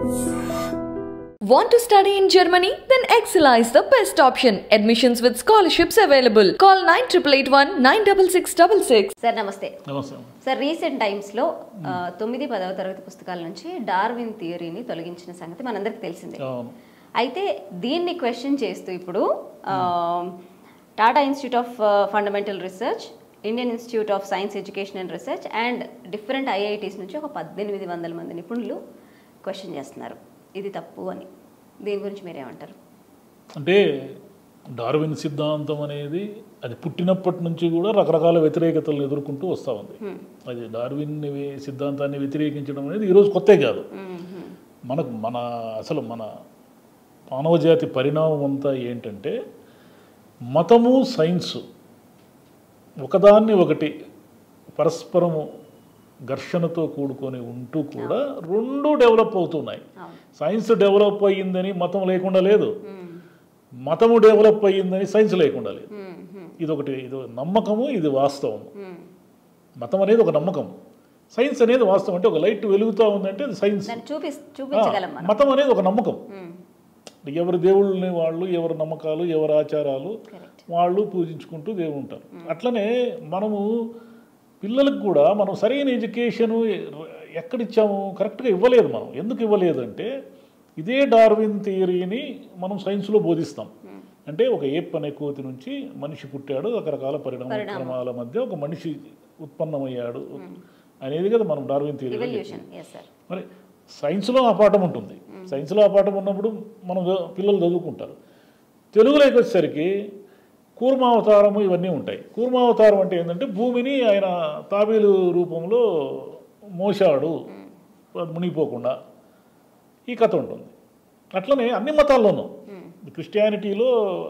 Want to study in Germany? Then Excella is the best option. Admissions with scholarships available. Call 9881 96666. Sir నమస్తే నమస్తే sir recent టైమ్స్లో ఆ, తొమ్మిది పదవ తరగతి పుస్తకాల నుంచి డార్విన్ థియరీని తొలగించిన సంగతి మనందరికీ తెలిసిందే అవును అయితే దీన్ని క్వశ్చన్ చేస్తూ ఇప్పుడు ఆ, Tata institute of fundamental research Indian institute of science education and research and different IITs నుంచి ఒక పద్దెనిమిది వందల మంది నిపుణులు క్వశ్చన్ చేస్తున్నారు ఇది తప్పు అని దీని గురించి మీరేమంటారు అంటే డార్విన్ సిద్ధాంతం అనేది అది పుట్టినప్పటి నుంచి కూడా రకరకాల వ్యతిరేకతలను ఎదుర్కొంటూ వస్తూ ఉంది అది డార్విన్ వి- సిద్ధాంతాన్ని వ్యతిరేకించడం అనేది ఈరోజు కొత్తే కాదు మనకు మన అసలు మన మానవజాతి పరిణామం అంతా ఏంటంటే మతము సైన్సు ఒకదాన్ని ఒకటి పరస్పరము ఘర్షణతో కూడుకొని ఉంటూ కూడా రెండు డెవలప్ అవుతున్నాయి అవును సైన్స్ డెవలప్ అయ్యిందని మతం లేకుండా లేదు మతము డెవలప్ అయ్యిందని సైన్స్ లేకుండా లేదు మ్మ్, మ్మ్, ఇది ఒకటి ఇది ఒక నమ్మకము ఇది వాస్తవము మ్మ్. మతం అనేది ఒక నమ్మకం సైన్స్ అనేది వాస్తవం అంటే ఒక లైట్ వెలుగుతూ ఉందంటే అది సైన్స్ దాన్ని చూపి ఆ, చూపించగలం మనం మతం అనేది ఒక నమ్మకం మ్మ్. ఎవరి దేవుళ్ళని వాళ్ళు ఎవరి నమ్మకాలు ఎవరి ఆచారాలు కరెక్ట్ వాళ్ళు పూజించుకుంటూ దేవుడు ఉంటారు అట్లనే మనము పిల్లలకు కూడా మనం సరైన ఎడ్యుకేషన్ ఎక్కడిచ్చాము కరెక్ట్గా ఇవ్వలేదు మనం ఎందుకు ఇవ్వలేదు అంటే ఇదే డార్విన్ థియరీని మనం సైన్స్లో బోధిస్తాం అంటే ఒక ఏప్ అనే కోతి నుంచి మనిషి పుట్టాడు రకరకాల పరిణామ పరిణామం. క్రమాల మధ్య ఒక మనిషి ఉత్పన్నమయ్యాడు అనేది కదా మనం Darwin theory revolution yes sir మరి సైన్స్లో ఆ పాఠం ఉంటుంది సైన్స్లో ఆ పాఠం ఉన్నప్పుడు మనం చ- పిల్లలు చదువుకుంటారు తెలుగులోకి వచ్చేసరికి కూర్మావతారము ఇవన్నీ ఉంటాయి కూర్మావతారం అంటే ఏంటంటే భూమిని ఆయన తాబేలు రూపంలో మోసాడు అది మునిగిపోకుండా ఈ కథ ఉంటుంది అట్లనే అన్ని మతాల్లోనూ క్రిస్టియానిటీలో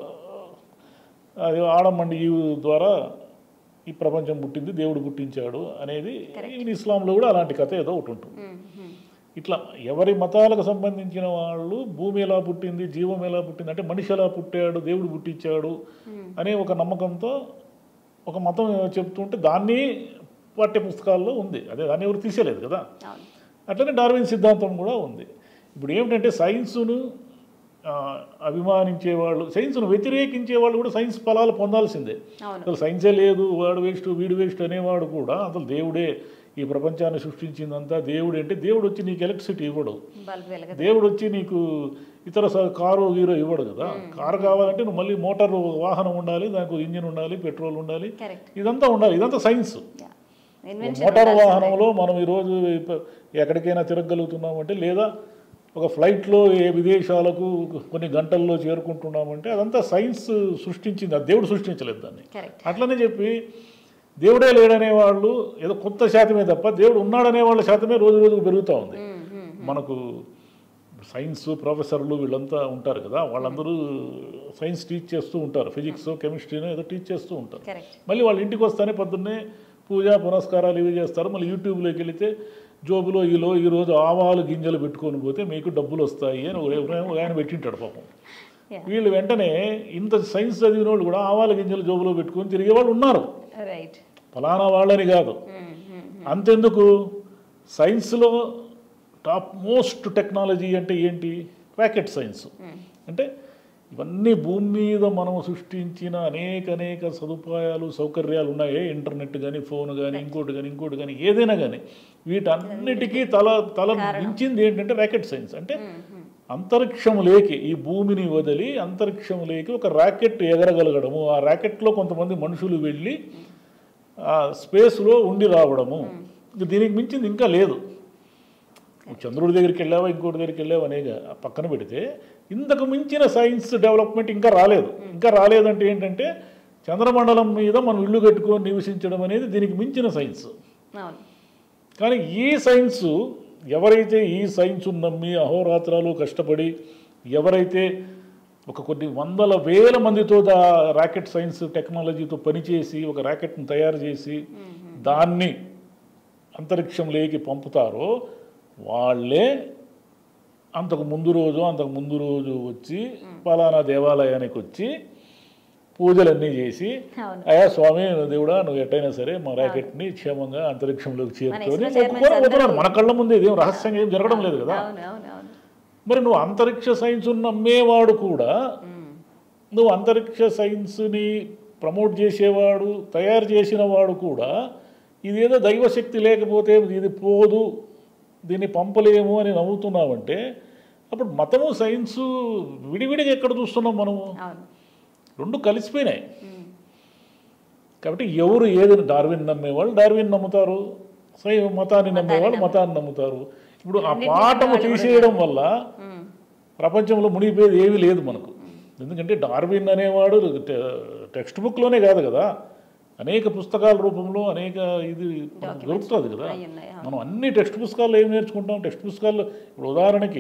అది ఆడమండి ఈ ద్వారా ఈ ప్రపంచం పుట్టింది దేవుడు పుట్టించాడు అనేది ఈవెన్ ఇస్లాంలో కూడా అలాంటి కథ ఏదో ఒకటి ఉంటుంది మ్మ్, మ్మ్. ఇట్లా ఎవరి మతాలకు సంబంధించిన వాళ్ళు భూమి ఎలా పుట్టింది జీవం ఎలా పుట్టింది అంటే మనిషి ఎలా పుట్టాడు దేవుడు పుట్టించాడు అనే ఒక నమ్మకంతో ఒక మతం చెప్తుంటే దాన్ని పాఠ్య పుస్తకాల్లో ఉంది అదే దాన్ని ఎవరు తీసేయలేదు కదా అవును అట్లనే డార్విన్ సిద్ధాంతం కూడా ఉంది ఇప్పుడు ఏమిటంటే సైన్సును ఆ, అభిమానించే వాళ్ళు సైన్స్ను వ్యతిరేకించే వాళ్ళు కూడా సైన్స్ ఫలాలు పొందాల్సిందే అవును అసలు సైన్సే లేదు వాడు వేస్ట్ వీడు వేస్ట్ అనేవాడు కూడా అసలు దేవుడే ఈ ప్రపంచాన్ని సృష్టించిందంతా దేవుడే అంటే దేవుడు వచ్చి నీకు ఎలక్ట్రిసిటీ ఇవ్వడు బల్బ్ వెలగదు దేవుడు వచ్చి నీకు ఇతర స- కారు గీరో ఇవ్వడు కదా కారు కావాలంటే నువ్వు మళ్ళీ మోటార్ వాహనం ఉండాలి దానికి ఇంజిన్ ఉండాలి పెట్రోల్ ఉండాలి కరెక్ట్ ఇదంతా ఉండాలి ఇదంతా సైన్స్ ఇన్వెన్షన్ మోటార్ వాహనంలో మనం ఈరోజు ఇప్ప- ఎక్కడికైనా తిరగలుగుతున్నామంటే లేదా ఒక ఫ్లైట్లో ఏ విదేశాలకు కొన్ని గంటల్లో చేరుకుంటున్నామంటే అదంతా సైన్స్ సృష్టించింది అది దేవుడు సృష్టించలేదు దాన్ని కరెక్ట్ అట్లనే చెప్పి దేవుడే లేడనే వాళ్ళు ఏదో కొత్త శాతమే తప్ప దేవుడు ఉన్నాడనే వాళ్ళ శాతమే రోజు రోజుకు పెరుగుతూ ఉంది మనకు సైన్స్ ప్రొఫెసర్లు వీళ్ళంతా ఉంటారు కదా వాళ్ళందరూ సైన్స్ టీచ్ చేస్తూ ఉంటారు ఫిజిక్స్ కెమిస్ట్రీని ఏదో టీచ్ చేస్తూ ఉంటారు కరెక్ట్ మళ్ళీ వాళ్ళ ఇంటికి వస్తానే పొద్దున్నే పూజ పునస్కారాలు ఇవి చేస్తారు మళ్ళీ యూట్యూబ్లోకి వెళితే జోబులో ఈలో ఈరోజు ఆవాలు గింజలు పెట్టుకొని పోతే మీకు డబ్బులు వస్తాయి అని ఒక- ఒక ఆయన పెట్టింటాడు పాపం వీళ్ళు వెంటనే ఇంత సైన్స్ చదివిన వాళ్ళు కూడా ఆవాల గింజలు జోబులో పెట్టుకొని తిరిగే వాళ్ళు ఉన్నారు రైట్ ఫలానా వాళ్ళని కాదు అంతెందుకు సైన్స్లో టాప్ మోస్ట్ టెక్నాలజీ అంటే ఏంటి రాకెట్ సైన్స్ అంటే ఇవన్నీ భూమి మీద మనం సృష్టించిన అనేక అనేక సదుపాయాలు సౌకర్యాలు ఉన్నాయి ఇంటర్నెట్ కానీ ఫోన్ కానీ ఇంకోటి కానీ ఇంకోటి కానీ ఏదైనా కానీ వీటన్నిటికీ తల తల మించింది ఏంటంటే రాకెట్ సైన్స్ అంటే అంతరిక్షములేకి ఈ భూమిని వదిలి అంతరిక్షములేకి ఒక రాకెట్ ఎగరగలగడము ఆ రాకెట్లో కొంతమంది మనుషులు వెళ్ళి ఆ స్పేస్లో ఉండి రావడము ఇంక దీనికి మించింది ఇంకా లేదు నువ్వు చంద్రుడి దగ్గరికి వెళ్ళావా ఇంకోటి దగ్గరికి వెళ్ళావా అనే పక్కన పెడితే ఇంతకు మించిన సైన్స్ డెవలప్మెంట్ ఇంకా రాలేదు ఇంకా రాలేదంటే ఏంటంటే చంద్రమండలం మీద మనం ఇల్లు కట్టుకొని నివసించడం అనేది దీనికి మించిన సైన్స్ అవును కానీ ఈ సైన్సు ఎవరైతే ఈ సైన్స్ నమ్మి అహోరాత్రాలు కష్టపడి ఎవరైతే ఒక కొన్ని వందల వేల మందితో దా రాకెట్ సైన్స్ టెక్నాలజీతో పనిచేసి ఒక రాకెట్ని తయారు చేసి దాన్ని అంతరిక్షంలోకి పంపుతారో వాళ్ళే అంతకు ముందు రోజు అంతకు ముందు రోజు వచ్చి పలానా దేవాలయానికి వచ్చి పూజలన్నీ చేసి అవును అయ్యా స్వామి దేవుడా నువ్వు ఎట్టయినా సరే మా రాకెట్ని క్షేమంగా అంతరిక్షంలోకి చేరుకొని ఇస్రో చైర్మన్స్ మొక్కుకొని పోతున్నారు అందరూ- మన కళ్ళ ముందే ఇదేం రహస్యంగా ఏం జరగడం లేదు కదా అవును అవును అవును మరి నువ్వు అంతరిక్ష సైన్స్ నమ్మేవాడు కూడా నువ్వు అంతరిక్ష సైన్స్ని ప్రమోట్ చేసేవాడు తయారు చేసిన వాడు కూడా ఇదేదో దైవశక్తి లేకపోతే ఇది పోదు దీన్ని పంపలేము అని నమ్ముతున్నావంటే అప్పుడు మతము సైన్సు విడివిడిగా ఎక్కడ చూస్తున్నాం మనము అవును రెండు కలిసిపోయినాయి కాబట్టి ఎవరు ఏది డార్విన్ నమ్మేవాళ్ళు డార్విన్ నమ్ముతారు సై మతాన్ని నమ్మేవాళ్ళు మతాన్ని నమ్ముతారు ఇప్పుడు ఆ పాఠము తీసేయడం వల్ల మ్మ్. ప్రపంచంలో మునిగిపోయేది ఏమీ లేదు మనకు ఎందుకంటే డార్విన్ అనేవాడు టె- టెక్స్ట్ బుక్లోనే కాదు కదా అనేక పుస్తకాల రూపంలో అనేక ఇది మనకు దొరుకుతుంది కదా అయి ఉన్నాయి, అవును. మనం అన్ని టెక్స్ట్ పుస్తకాల్లో ఏం నేర్చుకుంటాం టెక్స్ట్ పుస్తకాల్లో ఇప్పుడు ఉదాహరణకి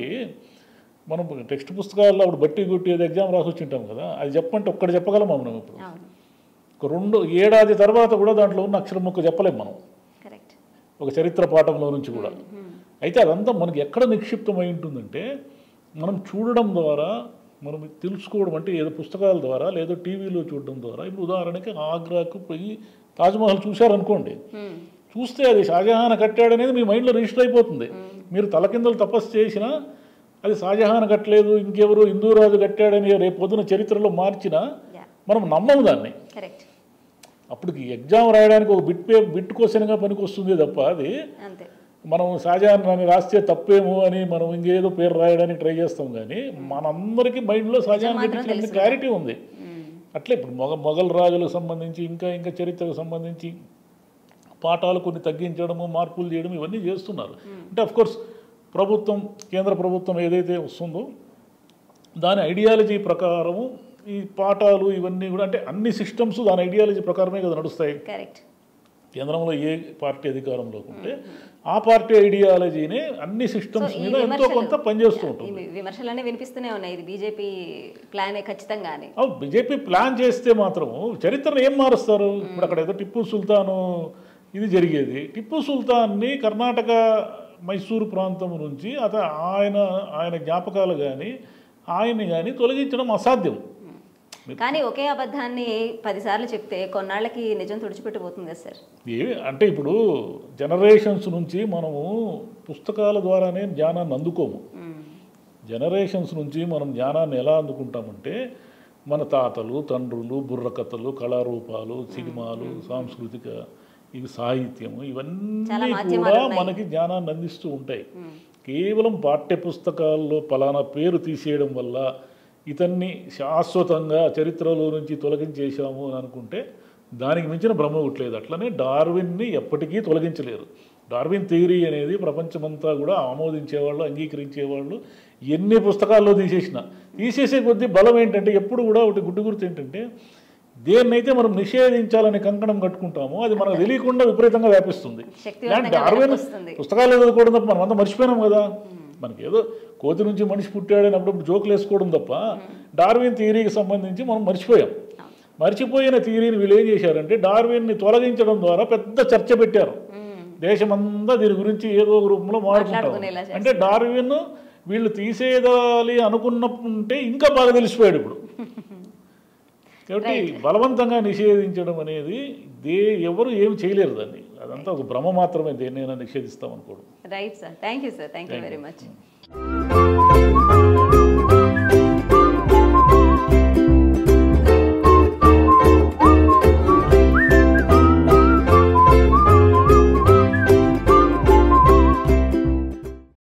మనం టెక్స్ట్ పుస్తకాల్లో అప్పుడు బట్టి గుట్టి ఏదో ఎగ్జామ్ రాసి వచ్చింటాం కదా అది చెప్పంటే ఒక్కటి చెప్పగలమా మనం ఇప్పుడు అవును ఒక రెండు ఏడాది తర్వాత కూడా దాంట్లో ఉన్న అక్షరం ముక్క చెప్పలేం మనం కరెక్ట్ ఒక చరిత్ర పాఠంలో నుంచి కూడా అయితే అదంతా మనకి ఎక్కడ నిక్షిప్తమై ఉంటుందంటే మనం చూడడం ద్వారా మనం తెలుసుకోవడం అంటే ఏదో పుస్తకాల ద్వారా లేదా టీవీలో చూడడం ద్వారా ఇప్పుడు ఉదాహరణకి ఆగ్రాకు పోయి తాజ్మహల్ చూశారనుకోండి చూస్తే అది షాజహాన్ కట్టాడనేది మీ మైండ్లో రిజిస్టర్ అయిపోతుంది మీరు తలకిందలు తపస్సు చేసినా అది షాజహాన్ కట్టలేదు ఇంకెవరు హిందూ రాజు కట్టాడని రేపు పొద్దున చరిత్రలో మార్చినా యా మనం నమ్మము దాన్ని కరెక్ట్ అప్పటికి ఎగ్జామ్ రాయడానికి ఒక బిట్ పే బిట్ క్వశ్చన్గా పనికి వస్తుంది తప్ప అది అంతే మనం షాజహాన్ అని రాస్తే తప్పేమో అని మనం ఇంకేదో పేరు రాయడానికి ట్రై చేస్తాం కానీ మనందరికీ మైండ్లో షాజహాన్ కట్టించిన క్లారిటీ ఉంది మ్మ్. అట్లే ఇప్పుడు మొగ మొఘల్ రాజులకు సంబంధించి ఇంకా ఇంకా చరిత్రకు సంబంధించి పాఠాలు కొన్ని తగ్గించడము మార్పులు చేయడం ఇవన్నీ చేస్తున్నారు అంటే అఫ్ కోర్స్ ప్రభుత్వం కేంద్ర ప్రభుత్వం ఏదైతే వస్తుందో దాని ఐడియాలజీ ప్రకారము ఈ పాఠాలు ఇవన్నీ కూడా అంటే అన్ని సిస్టమ్స్ దాని ఐడియాలజీ ప్రకారమే కదా నడుస్తాయి కరెక్ట్ కేంద్రంలో ఏ పార్టీ అధికారంలోకి ఉంటే ఆ పార్టీ ఐడియాలజీని అన్ని సిస్టమ్స్ ఈ మీద ఎంతో విమర్శలు- కొంత పనిచేస్తూ ఉంటుంది ఈ విమర్శలన్నీ వినిపిస్తూనే ఉన్నాయి ఇది బీజేపీ ప్లానే ఖచ్చితంగా అని అవు బీజేపీ ప్లాన్ చేస్తే మాత్రము చరిత్రను ఏం మారుస్తారు ఇప్పుడు అక్కడ ఏదో టిప్పు సుల్తాను ఇది జరిగేది టిప్పు సుల్తాన్ని కర్ణాటక మైసూరు ప్రాంతం నుంచి అత ఆయన ఆయన జ్ఞాపకాలు కానీ ఆయన్ని కానీ తొలగించడం అసాధ్యం కానీ ఒకే అబద్ధాన్ని పదిసార్లు చెప్తే కొన్నాళ్ళకి నిజం తుడిచిపెట్టిపోతుంది కదా సార్ ఏ అంటే ఇప్పుడు జనరేషన్స్ నుంచి మనము పుస్తకాల ద్వారానే జ్ఞానాన్ని అందుకోము మ్మ్. జనరేషన్స్ నుంచి మనం జ్ఞానాన్ని ఎలా అందుకుంటామంటే మన తాతలు తండ్రులు బుర్రకథలు కళారూపాలు సినిమాలు సాంస్కృతిక ఇవి సాహిత్యము చాలా ఇవన్నీ మాధ్యమాలు కూడా ఉన్నాయి. మనకి జ్ఞానాన్ని అందిస్తూ ఉంటాయి కేవలం పాఠ్య పుస్తకాల్లో పలానా పేరు తీసేయడం వల్ల ఇతన్ని శాశ్వతంగా చరిత్రలో నుంచి తొలగించేశాము అని అనుకుంటే దానికి మించిన భ్రమ ఉట్లేదు అట్లనే డార్విన్ని ఎప్పటికీ తొలగించలేరు డార్విన్ థియరీ అనేది ప్రపంచమంతా కూడా ఆమోదించేవాళ్ళు అంగీకరించేవాళ్ళు ఎన్ని పుస్తకాల్లో తీసేసిన తీసేసే కొద్దీ బలం ఏంటంటే ఎప్పుడు కూడా ఒకటి గుడ్డు గుర్తు ఏంటంటే దేన్నైతే మనం నిషేధించాలని కంకణం కట్టుకుంటామో అది మనకు తెలియకుండా విపరీతంగా వ్యాపిస్తుంది శక్తివంతంగా ఇలాంటి డార్విన్ వస్తుంది. పుస్తకాలు చదువుకోవడం తప్ప మనం అంతా మర్చిపోయినాం కదా మనకి ఏదో కోతి నుంచి మనిషి పుట్టాడని అప్పుడప్పుడు జోకులు వేసుకోవడం తప్ప డార్విన్ థియరీకి సంబంధించి మనం మర్చిపోయాం మర్చిపోయిన థియరీని వీళ్ళు ఏం చేశారంటే డార్విన్ని తొలగించడం ద్వారా పెద్ద చర్చ పెట్టారు దేశమంతా దీని గురించి ఏదో ఒక రూపంలో మాట్లాడుకుంటారు మాట్లాడుకునేలా చేస్తారు. అంటే డార్విన్ వీళ్ళు తీసేయాలి అనుకున్నప్పుంటే ఇంకా బాగా తెలిసిపోయాడు ఇప్పుడు కాబట్టి బలవంతంగా నిషేధించడం అనేది దే ఎవరు ఏమి చేయలేరు దాన్ని అదంతా ఒక భ్రమ మాత్రమే దేన్నైనా నిషేధిస్తాం అనుకోవడం right sir thank you sir thank you very much